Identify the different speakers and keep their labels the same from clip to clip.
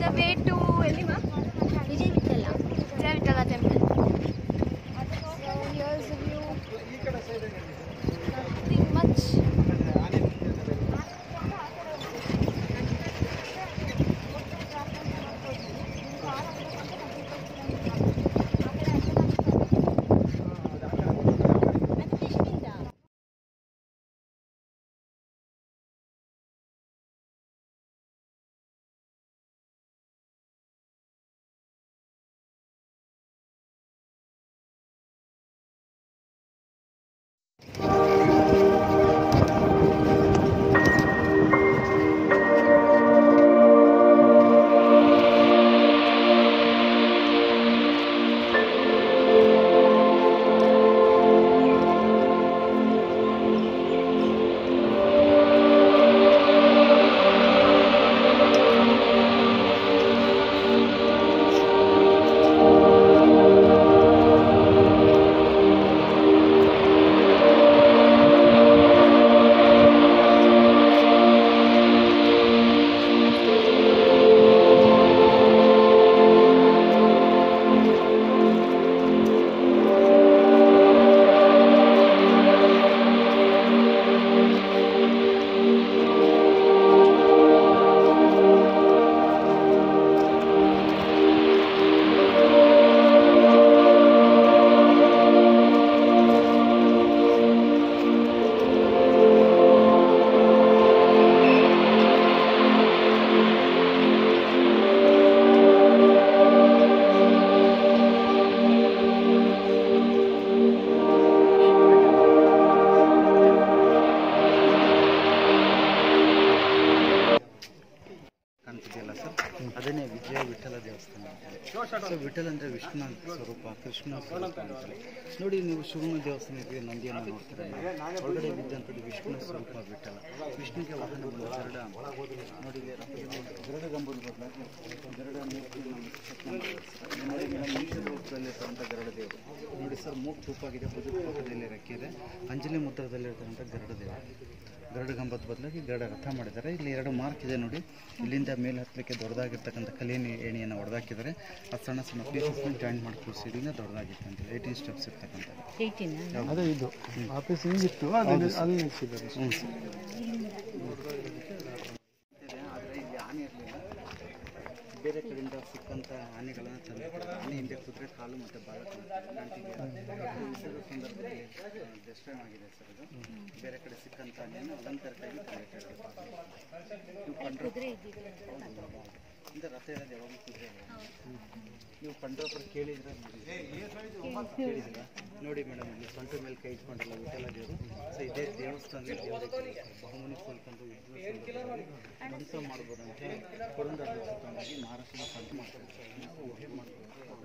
Speaker 1: The way to ಎಲ್ಲಿ ಮಾ
Speaker 2: Vijay Vittala
Speaker 1: Vijaya Vittala temple so here's view nothing much
Speaker 3: ಕಾಣ್ತಿದೆಯಲ್ಲ ಸರ್ ಅದನ್ನೇ ವಿಜಯ ವಿಠಲ ದೇವಸ್ಥಾನ ಅಂತೇಳಿ ಸೊ ವಿಠಲ ಅಂದರೆ ವಿಷ್ಣು ಸ್ವರೂಪ ಕೃಷ್ಣ ಸ್ವರೂಪ ಅಂತೇಳಿ ನೋಡಿ ನೀವು ಶಿವನ ದೇವಸ್ಥಾನಕ್ಕೆ ನಂದಿಯನ್ನು ನೋಡ್ತಾರೆ ಒಳಗಡೆ ಬಿದ್ದಂಥದ್ದು ವಿಷ್ಣು ಸ್ವರೂಪ ವಿಠಲ ವಿಷ್ಣುಗೆ ವಾಹನ ಬಂದು ಗರುಡ ನೋಡಿ ಇಲ್ಲಿ ಗರುಡ ಗಂಬದ ಬದಲಾಗಿ ಗರುಡ ಮೂರ್ತಿಯನ್ನು ನೋಡಿ ಮೇಡಮ್ ಮನುಷ್ಯ ರೂಪದಲ್ಲಿರ್ತಕ್ಕಂಥ ಗರುಡ ದೇವರು ನೋಡಿ ಸರ್ ಮೂಗು ತೂಪಾಗಿದೆ ಭುಜ ಪಕ್ಕದಲ್ಲಿ ರೆಕ್ಕಿದೆ ಅಂಜಲಿ ಮುದ್ರದಲ್ಲಿರ್ತಕ್ಕಂಥ ಗರುಡ ದೇವರು ಗರುಡ ಗಂಬದ ಬದಲಾಗಿ ಗರುಡ ರಥ ಮಾಡಿದ್ದಾರೆ ಇಲ್ಲಿ ಎರಡು ಮಾರ್ಕ್ ಇದೆ ನೋಡಿ ಇಲ್ಲಿಂದ ಮೇಲೆ ಹತ್ತಲಿಕ್ಕೆ ದೊಡ್ಡದಾಗಿರ್ತಕ್ಕಂಥ ಕಲಿಯನಿ ಏಣಿಯನ್ನು ಹೊಡೆದಾಕಿದ್ದಾರೆ ಆ ಸಣ್ಣ ಸಣ್ಣ ಪೀಸಸ್ನ ಜಾಯಿಂಟ್ ಮಾಡಿ ಕೂರಿಸಿಡಿನ ದೊಡ್ಡದಾಗಿತ್ತು ಅಂತ ಏಯ್ಟೀನ್ ಸ್ಟೆಪ್ಸ್ ಇರ್ತಕ್ಕಂಥದ್ದು
Speaker 2: ಏಯ್ಟೀನ್
Speaker 4: ಅದೇ ಇದು ಆಫೀಸ್ ಹಿಂಗಿತ್ತು ಅಲ್ಲಿ ಅಲ್ಲಿ ನಿಲ್ಸಿದ್ದಾರೆ
Speaker 3: ಹ್ಞೂ ಸರ್ ಆದರೆ ಇಲ್ಲಿ ಆನೆ ಇರಲಿಲ್ಲ ಬೇರೆ ಕಡೆಯಿಂದ ಸಿಕ್ಕಂಥ ಆನೆಗಳನ್ನು ತಂದು ಆನೆ ಹಿಂದೆ ಕುದುರೆ ಕಾಲು ಮತ್ತು ಬಾಲ ಕಾಣ್ತಿದೆಯಲ್ಲ ವಿಸರ್ಗ ಸಂದರ್ಭದಲ್ಲಿ ಡಿಸ್ಟ್ರಾಯ್ ಆಗಿದೆ ಸರ್ ಇದು ಬೇರೆ ಕಡೆ ಸಿಕ್ಕಂಥ ಆನೆಯನ್ನು ಅಲಂಕಾರಕ್ಕಾಗಿ ತಂದಿಟ್ಟಿದ್ದಾರೆ ನೀವು ಪಂಡ್ರ ಇಂದ ರಥ ಇರೋದು ಯಾವಾಗಲೂ ಕುದುರೆ ನೀವು ಪಂಡ್ರಪುರ ಕೇಳಿದ್ರೆ ಕೇಳಿದ್ರ ನೋಡಿ ಮೇಡಮ್ ಇಲ್ಲಿ ಸೊಂಟ ಮೇಲೆ ಕೈ ಇಟ್ಕೊಂಡಲ್ಲ ವಿಠಲ ದೇವರು ಸೊ ಇದೇ ದೇವಸ್ಥಾನದಲ್ಲಿ ದೇವರಿಗೆ ಬಹುಮನಿ ಸೋಲ್ಕೊಂಡು ಯುದ್ಧ ಸಂದರ್ಭದಲ್ಲಿ ಧ್ವಂಸ ಮಾಡ್ಬೋದು ಅಂತ ಹೇಳಿ ಪುರಂದರ ತಗೊಂಡಾಗಿ ಮಹಾರಾಷ್ಟ್ರದ ಸಂತ ಮಾಡ್ತಾರೆ ಊಹೆ ಮಾಡ್ಬೋದು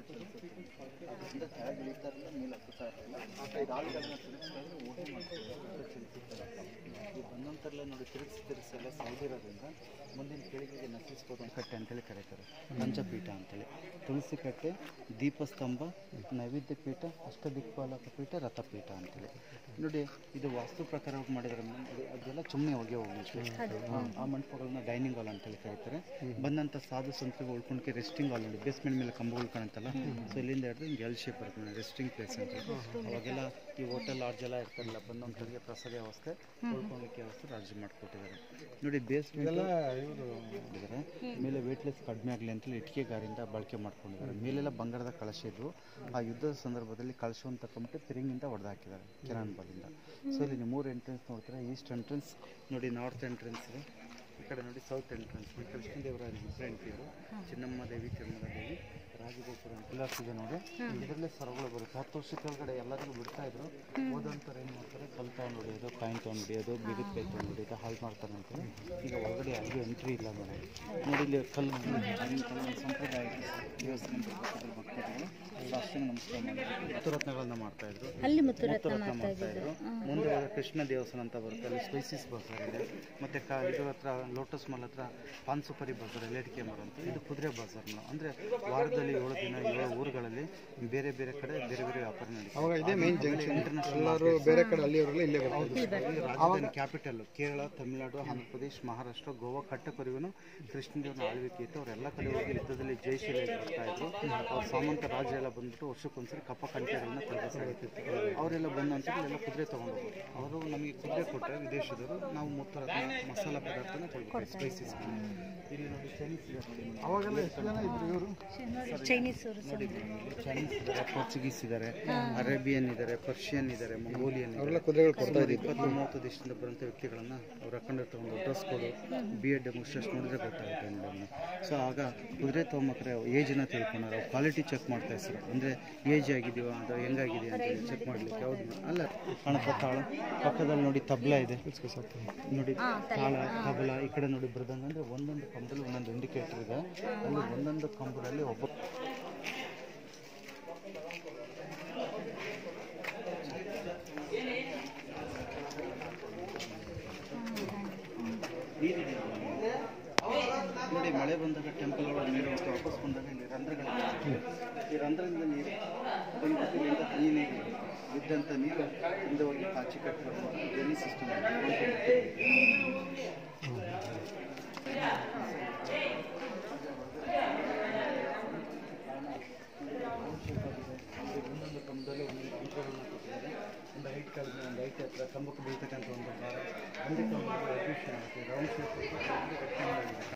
Speaker 3: ಅದರಿಂದ ಕೆಳಗೆ ಇಳಿತಾರಲ್ಲ ಮೇಲೆ ಹತ್ತುತ್ತಾ ಇರಲ್ಲ ಈ ಆಳುಗಳನ್ನ ತಿರುಗಿಸ್ತಾ ಇದ್ರೆ ಊಹೆ ಮಾಡ್ತಾರೆ ಈ ಬಂದಂತೆಲ್ಲ ನೋಡಿ ತಿರುಗಿಸಿ ತಿರುಗಿಸಿ ಎಲ್ಲ ಸೌದಿರೋದ್ರಿಂದ ಮುಂದಿನ ಪೀಳಿಗೆಗೆ ನಶಿಸ್ಬೋದು ಕಟ್ಟೆ ಅಂತೇಳಿ ಕರೀತಾರೆ ಪಂಚಪೀಠ ಅಂತೇಳಿ ತುಳಸಿ ಕಟ್ಟೆ ದೀಪಸ್ತಂಭ ನೈವೇದ್ಯ ಪೀಠ ಅಷ್ಟದಿಕ್ಪಾಲಕ ಪೀಠ ರಥಪೀಠ ಅಂತೇಳಿ ನೋಡಿ ಇದು ವಾಸ್ತು ಪ್ರಕಾರವಾಗಿ ಮಾಡಿದ್ರೆ ಮೇಡಮ್ ಅದು ಅದೆಲ್ಲ ಸುಮ್ಮನೆ ಹೋಗಿ ಹೋಗ್ಲಿಕ್ಕೆ ಆ ಮಂಟಪಗಳನ್ನ ಡೈನಿಂಗ್ ಹಾಲ್ ಅಂತೇಳಿ ಕರೀತಾರೆ ಬಂದಂಥ ಸಾಧು ಸಂತರಿಗೆ ಉಳ್ಕೊಂಡ್ಕೆ ರೆಸ್ಟಿಂಗ್ ಹಾಲ್ ನೋಡಿ ಬೇಸ್ಮೆಂಟ್ ಮೇಲೆ ಕಂಬಗಳು ಕಾಣುತ್ತಲ್ಲ ಸೊ ಇಲ್ಲಿಂದ ಹಿಡಿದು ಹಿಂಗೆ ಎಲ್ ಶೇಪ್ ಬರ್ತದೆ ರೆಸ್ಟಿಂಗ್ ಪ್ಲೇಸ್ ಅಂತ ಅವಾಗೆಲ್ಲ ಈ ಹೋಟೆಲ್ ಲಾಡ್ಜ್ ಎಲ್ಲ ಇರ್ತಾರಲ್ಲ ಬಂದಂಥವ್ರಿಗೆ ಪ್ರಸಾದ ವ್ಯವಸ್ಥೆ ಉಳ್ಕೊಳ್ಳಿಕ್ಕೆ ವ್ಯವಸ್ಥೆ ರಾಜ್ಯ ಮಾಡಿಕೊಟ್ಟಿದ್ದಾರೆ ನೋಡಿ ಬೇಸ್ಮೆಂಟ್ ಮಾಡಿದ್ದಾರೆ ಮೇಲೆ ವೇಟ್ಲೆಸ್ ಕಡಿಮೆ ಆಗಲಿ ಅಂತೇಳಿ ಇಟ್ಟಿಗೆ ಗಾರಿಂದ ಬಳಕೆ ಮಾಡ್ಕೊಂಡಿದ್ದಾರೆ ಮೇಲೆಲ್ಲ ಬಂಗಾರದ ಕಳಶ ಇದ್ವು ಆ ಯುದ್ಧದ ಸಂದರ್ಭದಲ್ಲಿ ಕಳಶವನ್ನು ತಗೊಂಬಿಟ್ಟು ತಿರುಗಿಂದ ಹೊಡೆದು ಹಾಕಿದ್ದಾರೆ ಕಿರಾನ್ ಬಾಲಿಂದ ಸೊ ಇಲ್ಲಿ ನೀವು ಮೂರು ಎಂಟ್ರೆನ್ಸ್ ನೋಡ್ತೀರಾ ಈಸ್ಟ್ ಎಂಟ್ರೆನ್ಸ್ ನೋಡಿ ನಾರ್ತ್ ಎಂಟ್ರೆನ್ಸ್ ಇದೆ ಈ ಕಡೆ ನೋಡಿ ಸೌತ್ ಎಂಟ್ರೆನ್ಸ್ ಕೃಷ್ಣದೇವರಾಯ ಇಬ್ಬರು ಹೆಂಡತಿಯರು ಚಿನ್ನಮ್ಮ ದೇವಿ ತಿರುಮಲ ದೇವಿ ರಾಜಗೋಪುರ ಪಿಲ್ಲರ್ಸ್ ಇದೆ ನೋಡಿ ಇದರಲ್ಲೇ ಸರಗಳು ಬರುತ್ತೆ ಹತ್ತು ವರ್ಷ ಕೆಳಗಡೆ ಎಲ್ಲರಿಗೂ ಬಿಡ್ತಾ ಇದ್ರು ಓದಂಥವ್ರು ಏನು ಮಾಡ್ತಾರೆ ಕಲ್ ತೊಗೊಂಡು ಹೊಡಿಯೋದು ಕಾಯಿನ್ ತೊಗೊಂಡು ಹೊಡಿಯೋದು ಬಿಗಿದ ಕೈ ತೊಗೊಂಡು ಹೊಡಿಯೋದು ಹಾಳು ಮಾಡ್ತಾರೆ ಅಂತಾರೆ ಈಗ ಒಳಗಡೆ ಯಾರಿಗೂ ಎಂಟ್ರಿ ಇಲ್ಲ ಮೇಡಮ್ ನೋಡಿ ಇಲ್ಲಿ ಕಲ್ಲು ಆಗಿನ ಕಾಲದ ಸಂಪ್ರದಾಯ ಇದೆ. ದೇವಸ್ಥಾನ ಪಕ್ಕದಲ್ಲಿ ಭಕ್ತರುಗಳು ಸಾಷ್ಟಾಂಗ ನಮಸ್ಕಾರ ಮಾಡ್ತಾರೆ ಮುತ್ತುರತ್ನಗಳನ್ನ ಮಾಡ್ತಾ ಇದ್ರು
Speaker 2: ಅಲ್ಲಿ ಮುತ್ತುರತ್ನ
Speaker 3: ಮುತ್ತುರತ್ನ
Speaker 2: ಮಾಡ್ತಾ
Speaker 3: ಮಾಡ್ತಾ ಇದ್ರು ಮುಂದೆ ಹೋದ್ರೆ ಕೃಷ್ಣ ದೇವಸ್ಥಾನ ಅಂತ ಬರುತ್ತೆ ಅಲ್ಲಿ ಸ್ಪೈಸಿಸ್ ಬಸ್ಸಾರ್ ಇದೆ ಮತ್ತೆ ಕ ಇದ್ರ ಹತ್ರ ಲೋಟಸ್ ಮಾಲ್ ಹತ್ರ ಪಾನ್ಸುಪರಿ ಬಜಾರ್ ಎಲ್ ಕೆ ಮರ ಅಂತ ಇದು ಕುದುರೆ ಬಜಾರ್ ಮೇಡಮ್ ಅಂದರೆ ವಾರದಲ್ಲಿ ಏಳು ದಿನ ಏಳು ಊರುಗಳಲ್ಲಿ ಬೇರೆ ಬೇರೆ ಕಡೆ ಬೇರೆ ಬೇರೆ ವ್ಯಾಪಾರ ನಡೀತದೆ
Speaker 4: ಅವಾಗ ಇದೇ ಮೇನ್ ಜಂಕ್ಷನ್
Speaker 3: ಇಂಟರ್ನ್ಯಾಷನಲ್
Speaker 4: ಎಲ್ಲರೂ ಬೇರೆ ಕಡೆ ಅಲ್ಲಿಯವರೆಲ್ಲ ಇಲ್ಲೇ ಬರ್ತಾರೆ
Speaker 3: ಈ ರಾಜಧಾನಿ ಕ್ಯಾಪಿಟಲ್ ಕೇರಳ ತಮಿಳುನಾಡು ಆಂಧ್ರ ಪ್ರದೇಶ್ ಮಹಾರಾಷ್ಟ್ರ ಗೋವಾ ಕಟ್ಟಕರಿಗೂ ಕೃಷ್ಣದೇವನ ಆಳ್ವಿಕೆ ಇತ್ತು ಅವರೆಲ್ಲ ಕಡೆ ಹೋಗಿ ಯುದ್ಧದಲ್ಲಿ ಜಯಶೀಲ ಬರ್ತಾ ಇದ್ರು ಅವ್ರ ಸಾಮಂತ ರಾಜ ಎಲ್ಲ ಬಂದ್ಬಿಟ್ಟು ವರ್ಷಕ್ಕೊಂದ್ಸರಿ ಕಪ್ಪ ಕಂಟೆಗಳನ್ನ ತಲುಪಿಸಾಗುತ್ತಿತ್ತು ಅವರೆಲ್ಲ ಬಂದ ನಂತರ ಎಲ್ಲ ಕುದುರೆ ತೊಗೊಂಡು ಹೋಗೋರು ಅವರು ನಮಗೆ ಕುದುರೆ ಕೊಟ್ಟರೆ ವಿದೇಶದವರು ನಾವು ಮೂತ್ರ ಮಸಾಲ ಪದಾರ್ಥನ ಕೊಡ್ಬೇಕು ಸ್ಪೈಸಸ್ ಇಲ್ಲಿ ನೋಡಿ ಚೈನೀಸ್
Speaker 4: ಅವಾಗೆಲ್ಲ ಎಷ್ಟು ಜನ ಇದ್ರು ಇವರು
Speaker 1: ಚೈನೀಸ್ ಅವರು
Speaker 3: ನೋಡಿ ಇಲ್ಲಿ ಚೈನೀಸ್ ಇದ್ದಾರೆ ಪೋರ್ಚುಗೀಸ್ ಇದ್ದಾರೆ ಅರೇಬಿಯನ್ ಇದ್ದಾರೆ ಪರ್ಷಿಯನ್ ಇದ್ದಾರೆ ಮಂಗೋಲಿಯನ್
Speaker 4: ಅವರೆಲ್ಲ ಕುದುರೆಗಳು ಕೊಡ್ತಾ
Speaker 3: ಸುಮಾರು ಇಪ್ಪತ್ತು ಮೂವತ್ತು ದೇಶದಿಂದ ಬರುವಂಥ ವ್ಯಕ್ತಿಗಳನ್ನ ಅವ್ರು ಹಾಕೊಂಡಿರ್ತಾರೆ ಒಂದು ಡ್ರೆಸ್ ಕೋಡು ಬಿ ಎಡ್ ಮುಗಿಸಷ್ಟು ನೋಡಿದ್ರೆ ಗೊತ್ತಾಗುತ್ತೆ ನೋಡಿ ಸೊ ಆಗ ಕುದುರೆ ತೊಗೊಂಬಕ್ರೆ ಏಜ್ನ ತಿಳ್ಕೊಂಡಾರ ಅವ್ರು ಕ್ವಾಲಿಟಿ ಚೆಕ್ ಮಾಡ್ತಾ ಇರ್ತಾರೆ ಅಂದರೆ ಏಜ್ ಆಗಿದೆಯೋ ಅದು ಹೆಂಗಾಗಿದೆ ಅಂತ ಚೆಕ್ ಮಾಡಲಿಕ್ಕೆ ಯಾವ್ದು ಅಲ್ಲ ಕಾಣುತ್ತೆ ತಾಳು ಪಕ್ಕದಲ್ಲಿ ನೋಡಿ ತಬ್ಲ ಇದೆ ನೋಡಿ ತಾಳ ತಬಲ ಈ ಕಡೆ ನೋಡಿ ಮೃದಂಗ ಅಂದರೆ ಒಂದೊಂದು ಕಂಬದಲ್ಲಿ ಒಂದೊಂದು ಇಂಡಿಕೇಟರ್ ಇದೆ ಅಲ್ಲಿ ಒಂದೊಂದು ಕಂಬದಲ್ಲಿ ಒಬ್ಬ ನೀರಿದೆ ನೋಡಿ ಮಳೆ ಬಂದಾಗ ಟೆಂಪಲ್ ಒಳಗೆ ನೀರು ಹೋಗ್ತಾ ವಾಪಸ್ ಬಂದಾಗ ಇಲ್ಲಿ ರಂಧ್ರಗಳು ಈ ರಂಧ್ರದಿಂದ ನೀರು ಇಲ್ಲಿಂದ ಹನಿ ನೀರು ಇದ್ದಂಥ ನೀರು ಹಿಂದೆ ಹೋಗಿ ಪಾಚಿ ಕಟ್ಟಿರೋ ಡ್ರೈನೇಜ್ ಸಿಸ್ಟಮ್ ಒಂದೊಂದು ಕಂಬದಲ್ಲಿ ಒಂದೊಂದು ಅಂಕಗಳನ್ನ ಕೊಟ್ಟಿದ್ದಾರೆ ಒಂದು ಹೈಟ್ ಕಲ್ಲು ಒಂದು ಹೈಟ್ ಹತ್ರ ಕಂಬಕ್ಕೆ ಬೀಳ್ತಕ್ಕಂಥ ಒಂದು ಭಾರ ಒಂದೇ ಕಂಬದಲ್ಲಿ ಅಡ್ಮಿಷನ್ ಆಗುತ್ತೆ ರೌಂಡ್ ಶೇಪ್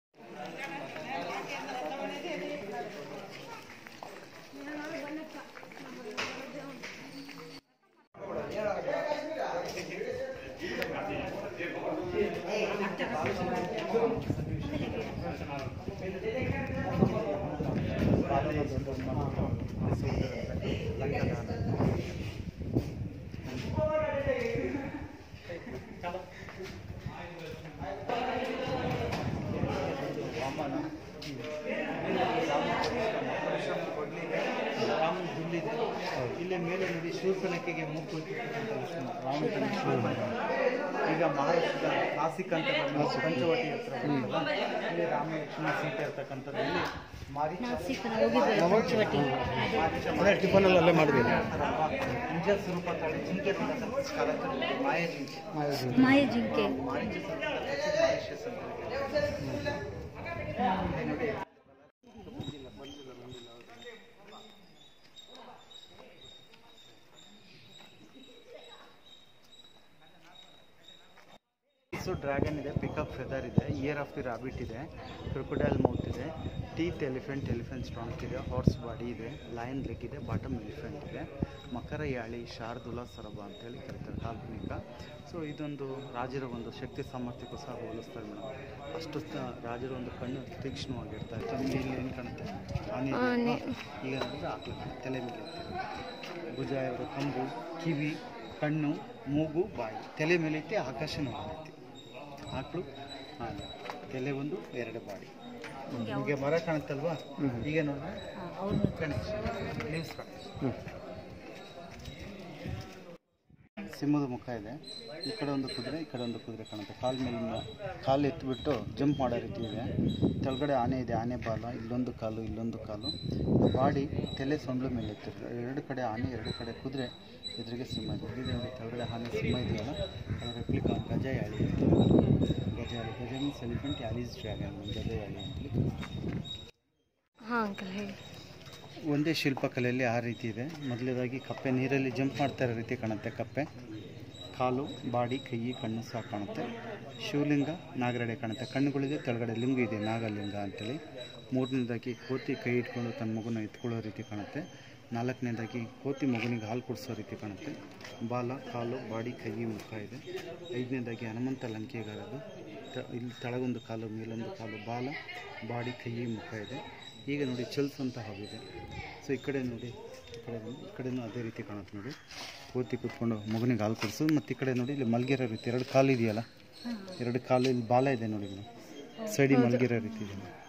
Speaker 3: ವಾಮನ ರಾಮನ ಹುಲ್ಲಿದೆ ಇಲ್ಲೇ ಮೇಲೆ ನೋಡಿ ಶೂರ್ಪನಖಿಗೆ ಮೂಗು ಕೊಟ್ಟಿರ್ತಕ್ಕಂಥ ವಿಷ್ಣು ರಾಮನ ಶೂರ್ಪನಖ ಈಗ ಮಹಾರಾಷ್ಟ್ರದ ನಾಸಿಕ್ ಅಂತ ಬಂದು ಪಂಚವಟಿ ಹತ್ರ ಬರುತ್ತಲ್ಲ, ಇಲ್ಲಿ ರಾಮ ಲಕ್ಷ್ಮಣ ಸೀತೆ ಇರ್ತಕ್ಕಂಥದ್ದು ಇಲ್ಲಿ ಮಾರಿ
Speaker 1: ಪಂಚವಟಿ
Speaker 4: ಅದೇ ಟಿಫನ್ ಅಲ್ಲೇ ಮಾಡಿದ್ವಿ
Speaker 3: ನಿಜ ಸ್ವರೂಪ ತಾಳಿ ಜಿಂಕೆ ಅಂತಕ್ಕಂಥ ಸ್ಥಳ ಇದೆ. ಮಾಯ ಜಿಂಕೆ
Speaker 1: ಮಾಯ ಜಿಂಕೆ
Speaker 3: ಮಾರಿಷಸ್ ಅಂತ ನೋಡಿ ಸೊ ಡ್ರ್ಯಾಗನ್ ಇದೆ ಪಿಕಪ್ ಫೆದರ್ ಇದೆ ಇಯರ್ ಆಫ್ ದಿ ರಾಬಿಟ್ ಇದೆ ಕ್ರೊಕೊಡೈಲ್ ಮೌತ್ ಇದೆ ಟೀತ್ ಎಲಿಫೆಂಟ್ ಎಲಿಫೆಂಟ್ ಸ್ಟ್ರಾಂಗ್ ಇದೆ ಹಾರ್ಸ್ ಬಾಡಿ ಇದೆ ಲಯನ್ ಲೆಗ್ ಇದೆ ಬಾಟಮ್ ಎಲಿಫೆಂಟ್ ಇದೆ ಮಕರ ಯಾಳಿ ಶಾರ್ದುಲ ಸರಬ ಅಂತೇಳಿ ಕರೀತಾರೆ ಕಾಲ್ಪನಿಕ ಸೊ ಇದೊಂದು ರಾಜರ ಒಂದು ಶಕ್ತಿ ಸಾಮರ್ಥ್ಯಕ್ಕೂ ಸಹ ಹೋಲಿಸ್ತಾರೆ ಮೇಡಮ್ ಅಷ್ಟು ಸ- ರಾಜರ ಒಂದು ಕಣ್ಣು ತೀಕ್ಷ್ಣವಾಗಿರ್ತಾರೆ ತಮಗೆ ಇಲ್ಲಿ ಏನು ಕಾಣುತ್ತೆ ಆನೆ ಇದೆ ಅಲ್ವಾ? ಈಗ ನೋಡಿದ್ರೆ ಆಕಳು ಕಾಣುತ್ತೆ, ತಲೆ ಮೇಲೆ ಭುಜ ಎರಡು ಕಂಬು ಕಿವಿ ಕಣ್ಣು ಮೂಗು ಬಾಯಿ ತಲೆ ಮೇಲೆ ಐತೆ ಆಕಾಶ ನೋಡೈತಿ ಆಕಳು ಆನೆ ತಲೆ ಒಂದು ಎರಡು ಬಾಡಿ ನಿಮಗೆ ಮರ ಕಾಣುತ್ತಲ್ವಾ ಈಗ ನೋಡಿದ್ರೆ
Speaker 1: ಅವ್ರನ್ನ
Speaker 3: ಕನೆಕ್ಷನ್ ಲೀವ್ಸ್ ಸಿಂಹದ ಮುಖ ಇದೆ ಈ ಕಡೆ ಒಂದು ಕುದುರೆ ಈ ಕಡೆ ಒಂದು ಕುದುರೆ ಕಾಣುತ್ತೆ ಕಾಲು ಮೇಲಿಂದ ಕಾಲು ಎತ್ತಿಬಿಟ್ಟು ಜಂಪ್ ಮಾಡೋ ರೀತಿ ಇದೆ ಕೆಳಗಡೆ ಆನೆ ಇದೆ ಆನೆ ಬಾಲ ಇಲ್ಲೊಂದು ಕಾಲು ಇಲ್ಲೊಂದು ಕಾಲು ಬಾಡಿ ತಲೆ ಸೊಂಡ್ಲು ಮೇಲೆ ಎತ್ತಿರ್ತಾರೆ ಎರಡು ಕಡೆ ಆನೆ ಎರಡು ಕಡೆ ಕುದುರೆ ಎದುರಿಗೆ ಸಿಂಹ ಇದೆ ಇದೆ ನೋಡಿ ಕೆಳಗಡೆ ಆನೆ ಸಿಂಹ ಇದೆಯಲ್ಲ ಅದರ ರೆಪ್ಲಿಕಾ ಗಜ ಯಾಳಿ ಅಂತ ಗಜ ಯಾಳಿ ಗಜ ಮೀನ್ಸ್ ಎಲಿಫೆಂಟ್ ಯಾಲೀಸ್ ಡ್ರ್ಯಾಗನ್ ಗಜ ಯಾಳಿ ಅಂತೇಳಿ
Speaker 1: ಹಾಂ ಅಂಕಲ್ ಹೇಳಿ
Speaker 3: ಒಂದೇ ಶಿಲ್ಪಕಲೆಯಲ್ಲಿ ಆ ರೀತಿ ಇದೆ ಮೊದಲನೇದಾಗಿ ಕಪ್ಪೆ ನೀರಲ್ಲಿ ಜಂಪ್ ಮಾಡ್ತಾ ಇರೋ ರೀತಿ ಕಾಣುತ್ತೆ ಕಪ್ಪೆ ಕಾಲು ಬಾಡಿ ಕೈ ಕಣ್ಣು ಸಹ ಕಾಣುತ್ತೆ ಶಿವಲಿಂಗ ನಾಗರಡೆ ಕಾಣುತ್ತೆ ಕಣ್ಣುಗಳಿದೆ ಕೆಳಗಡೆ ಲಿಂಗ ಇದೆ ನಾಗಲಿಂಗ ಅಂತೇಳಿ ಮೂರನೇದಾಗಿ ಕೋತಿ ಕೈ ಇಟ್ಕೊಂಡು ತನ್ನ ಮಗುನ ಎತ್ಕೊಳ್ಳೋ ರೀತಿ ಕಾಣುತ್ತೆ ನಾಲ್ಕನೇದಾಗಿ ಕೋತಿ ಮಗುನಿಗೆ ಹಾಲು ಕುಡಿಸೋ ರೀತಿ ಕಾಣುತ್ತೆ ಬಾಲ ಕಾಲು ಬಾಡಿ ಕೈ ಮುಖ ಇದೆ ಐದನೇದಾಗಿ ಹನುಮಂತ ಲಂಕೆಗಾರದು ತ- ಇಲ್ಲಿ ತೆಳಗೊಂದು ಕಾಲು ಮೇಲೊಂದು ಕಾಲು ಬಾಲ ಬಾಡಿ ಕೈ ಮುಖ ಇದೆ ಈಗ ನೋಡಿ ಚಲ್ಸ್ ಅಂತ ಹಾವಿದೆ ಸೊ ಈ ಕಡೆ ನೋಡಿ ಈ ಕಡೆ ಬಂದು ಈ ಕಡೆನೂ ಅದೇ ರೀತಿ ಕಾಣುತ್ತೆ ನೋಡಿ ಕೋತಿ ಕೂತ್ಕೊಂಡು ಮಗನಿಗೆ ಹಾಲು ಕುಡಿಸೋದು ಮತ್ತು ಈ ಕಡೆ ನೋಡಿ ಇಲ್ಲಿ ಮಲಗಿರೋ ರೀತಿ ಎರಡು ಕಾಲು ಇದೆಯಲ್ಲ ಎರಡು ಕಾಲು ಇಲ್ಲಿ ಬಾಲ ಇದೆ ನೋಡಿ ಸೈಡಿಗೆ ಮಲಗಿರೋ ರೀತಿ ಇದೆ